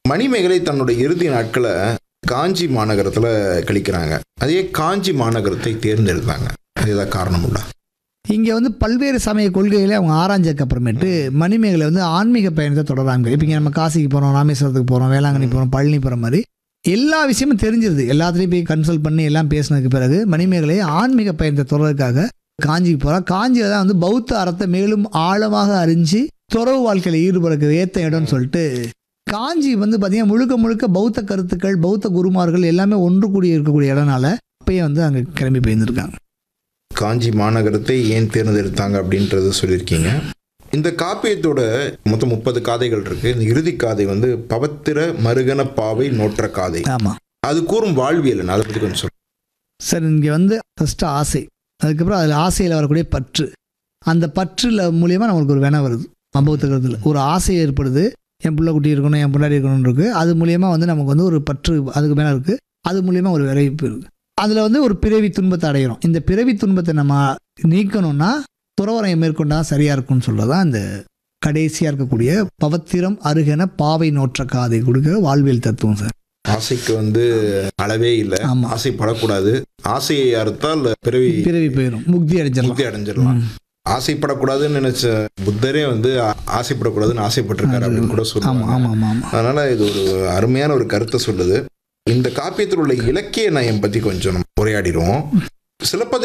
மணிமேகலை தன்னுடைய இறுதி நாட்களை காஞ்சி மாநகரத்துல கழிக்கிறாங்க அதே காஞ்சி மாநகரத்தை தேர்ந்தெடுத்தாங்க அது ஏதாவது காரணம் உண்டா இங்கே வந்து பல்வேறு சமய கொள்கைகளை அவங்க ஆராய்ஞ்சதுக்கு அப்புறமேட்டு மணிமேகலை வந்து ஆன்மீக பயணத்தை தொடராங்க இப்போ இங்கே நம்ம காசிக்கு போகிறோம் ராமேஸ்வரத்துக்கு போகிறோம் வேளாங்கண்ணி போகிறோம் பழனி போகிற மாதிரி எல்லா விஷயமும் தெரிஞ்சிருது எல்லாத்துலேயும் போய் கன்சல்ட் பண்ணி எல்லாம் பேசினதுக்கு பிறகு மணிமேகலை ஆன்மீக பயணத்தை தொடர்றதுக்காக காஞ்சிக்கு போகிறா காஞ்சியில் தான் வந்து பௌத்த அறத்தை மேலும் ஆழமாக அறிஞ்சு துறவு வாழ்க்கையில் ஈடுபடுறதுக்கு ஏற்ற இடம்னு சொல்லிட்டு காஞ்சி வந்து பார்த்தீங்கன்னா முழுக்க முழுக்க பௌத்த கருத்துக்கள் பௌத்த குருமார்கள் எல்லாமே ஒன்று கூடி இருக்கக்கூடிய இடம்னால அப்பயே வந்து அங்கே கிளம்பி போயிருந்திருக்காங்க காஞ்சி மாநகரத்தை ஏன் தேர்ந்தெடுத்தாங்க அப்படின்றத சொல்லியிருக்கீங்க இந்த காப்பியத்தோட மொத்தம் முப்பது காதைகள் இருக்கு இந்த இறுதி காதை வந்து பவத்திர மருகன பாவை நோற்ற காதை ஆமாம் அது கூறும் வாழ்வியல் அதை பத்தி கொஞ்சம் சொல்லுங்க சார் இங்கே வந்து ஃபஸ்ட்டு ஆசை அதுக்கப்புறம் அதில் ஆசையில் வரக்கூடிய பற்று அந்த பற்றில் மூலியமாக நம்மளுக்கு ஒரு வினை வருது அம்பவத்துக்கிறதுல ஒரு ஆசை ஏற்படுது என் பிள்ளை குட்டி இருக்கணும் என் பிள்ளாடி இருக்கணும்னு இருக்குது அது மூலியமாக வந்து நமக்கு வந்து ஒரு பற்று அதுக்கு மேலே இருக்குது அது மூலியமாக ஒரு விரைவிப்பு இருக்குது அதில் வந்து ஒரு பிறவி துன்பத்தை அடைகிறோம் இந்த பிறவி துன்பத்தை நம்ம நீக்கணும்னா துறவரை மேற்கொண்டா சரியாக இருக்கும்னு சொல்கிறதான் இந்த கடைசியாக இருக்கக்கூடிய பவத்திரம் அருகென பாவை நோற்ற காதை கொடுக்குற வாழ்வியல் தத்துவம் சார் ஆசைக்கு வந்து அளவே இல்லை ஆமா. ஆசைப்படக்கூடாது ஆசையை அறுத்தால் பிறவி பிறவி போயிடும் முக்தி அடைஞ்சிடலாம் முக்தி அடைஞ்சிடலாம் ம். ஆசைப்படக்கூடாதுன்னு நினைச்ச புத்தரே வந்து ஆ- ஆசைப்படக்கூடாதுன்னு ஆசைப்பட்டிருக்காரு அப்படின்னு கூட ஆமாம் சொல்லுவாங்க ஆமாம் ஆமாம் ஆமாம் அதனால இது ஒரு அருமையான ஒரு கருத்தை சொல்லுது இந்த காப்பியத்தில் உள்ள இலக்கிய நயம் பத்தி கொஞ்சம் நம்ம உரையாடிடுவோம் சிலப்பதி